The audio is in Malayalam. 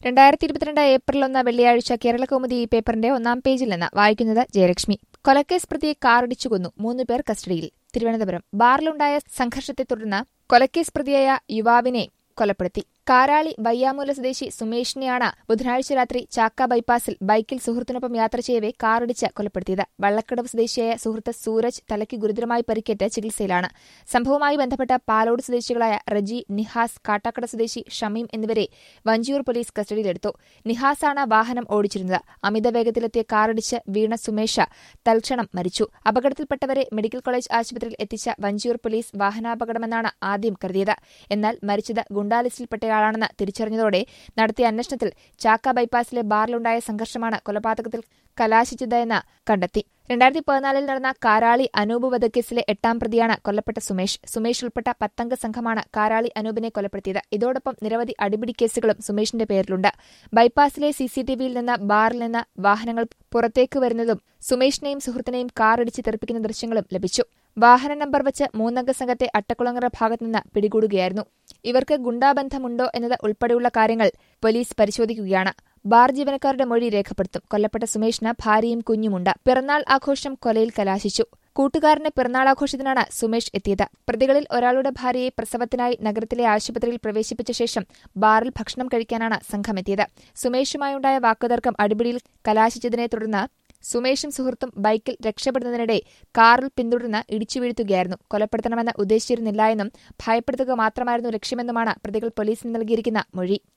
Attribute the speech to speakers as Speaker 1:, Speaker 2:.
Speaker 1: രണ്ടായിരത്തി ഇരുപത്തിരണ്ട് ഏപ്രിൽ ഒന്ന് വെള്ളിയാഴ്ച കേരളകൗമുദി ഈ പേപ്പറിന്റെ ഒന്നാം പേജിൽ നിന്ന് വായിക്കുന്നത് ജയലക്ഷ്മി കൊലക്കേസ് പ്രതിയെ കാറിടിച്ചു കൊന്നു മൂന്ന് പേർ കസ്റ്റഡിയിൽ തിരുവനന്തപുരം ബാറിലുണ്ടായ സംഘർഷത്തെ തുടർന്ന് കൊലക്കേസ് പ്രതിയായ യുവാവിനെ കൊലപ്പെടുത്തി കാരാളി വയ്യാമൂല സ്വദേശി സുമേഷിനെയാണ് ബുധനാഴ്ച രാത്രി ചാക്ക ബൈപ്പാസിൽ ബൈക്കിൽ സുഹൃത്തിനൊപ്പം യാത്ര ചെയ്യവെ കാറിടിച്ച് കൊലപ്പെടുത്തിയത് വള്ളക്കടവ് സ്വദേശിയായ സുഹൃത്ത് സൂരജ് തലയ്ക്ക് ഗുരുതരമായി പരിക്കേറ്റ് ചികിത്സയിലാണ് സംഭവവുമായി ബന്ധപ്പെട്ട പാലോട് സ്വദേശികളായ റജി നിഹാസ് കാട്ടാക്കട സ്വദേശി ഷമീം എന്നിവരെ വഞ്ചിയൂർ പോലീസ് കസ്റ്റഡിയിലെടുത്തു നിഹാസാണ് വാഹനം ഓടിച്ചിരുന്നത് അമിത വേഗത്തിലെത്തിയ കാറിടിച്ച് വീണ സുമേഷ തൽക്ഷണം മരിച്ചു അപകടത്തിൽപ്പെട്ടവരെ മെഡിക്കൽ കോളേജ് ആശുപത്രിയിൽ എത്തിച്ച വഞ്ചിയൂർ പോലീസ് വാഹനാപകടമെന്നാണ് ആദ്യം കരുതിയത് എന്നാൽ മരിച്ചത് ഗുണ്ടാലിസ്റ്റിൽപ്പെട്ടയാളാണെന്ന് തിരിച്ചറിഞ്ഞതോടെ നടത്തിയ അന്വേഷണത്തിൽ ചാക്ക ബൈപ്പാസിലെ ബാറിലുണ്ടായ സംഘർഷമാണ് കൊലപാതകത്തിൽ കലാശിച്ചതെന്ന് കണ്ടെത്തി രണ്ടായിരത്തി പതിനാലിൽ നടന്ന കാരാളി അനൂപ് വധക്കേസിലെ എട്ടാം പ്രതിയാണ് കൊല്ലപ്പെട്ട സുമേഷ് സുമേഷ് ഉൾപ്പെട്ട പത്തംഗ സംഘമാണ് കാരാളി അനൂപിനെ കൊലപ്പെടുത്തിയത് ഇതോടൊപ്പം നിരവധി അടിപിടി കേസുകളും സുമേഷിന്റെ പേരിലുണ്ട് ബൈപ്പാസിലെ സിസിടിവിയിൽ നിന്ന് ബാറിൽ നിന്ന് വാഹനങ്ങൾ പുറത്തേക്ക് വരുന്നതും സുമേഷിനെയും സുഹൃത്തിനെയും കാറിടിച്ച് തെറിപ്പിക്കുന്ന ദൃശ്യങ്ങളും ലഭിച്ചു വാഹന നമ്പർ വെച്ച് മൂന്നംഗ സംഘത്തെ അട്ടക്കുളങ്ങര ഭാഗത്തുനിന്ന് പിടികൂടുകയായിരുന്നു ഇവർക്ക് ഗുണ്ടാബന്ധമുണ്ടോ എന്നത് ഉൾപ്പെടെയുള്ള കാര്യങ്ങൾ പോലീസ് പരിശോധിക്കുകയാണ് ബാർ ജീവനക്കാരുടെ മൊഴി രേഖപ്പെടുത്തും കൊല്ലപ്പെട്ട സുമേഷിന് ഭാര്യയും കുഞ്ഞുമുണ്ട് പിറന്നാൾ ആഘോഷം കൊലയിൽ കലാശിച്ചു കൂട്ടുകാരന്റെ പിറന്നാളാഘോഷത്തിനാണ് സുമേഷ് എത്തിയത് പ്രതികളിൽ ഒരാളുടെ ഭാര്യയെ പ്രസവത്തിനായി നഗരത്തിലെ ആശുപത്രിയിൽ പ്രവേശിപ്പിച്ച ശേഷം ബാറിൽ ഭക്ഷണം കഴിക്കാനാണ് സംഘമെത്തിയത് സുമേഷുമായുണ്ടായ വാക്കുതർക്കം അടിപിടിയിൽ കലാശിച്ചതിനെ തുടർന്ന് സുമേഷും സുഹൃത്തും ബൈക്കിൽ രക്ഷപ്പെടുന്നതിനിടെ കാറിൽ പിന്തുടർന്ന് ഇടിച്ചു വീഴ്ത്തുകയായിരുന്നു കൊലപ്പെടുത്തണമെന്ന് ഉദ്ദേശിച്ചിരുന്നില്ല എന്നും ഭയപ്പെടുത്തുക മാത്രമായിരുന്നു ലക്ഷ്യമെന്നുമാണ് പ്രതികൾ പോലീസിന് നൽകിയിരിക്കുന്ന മൊഴി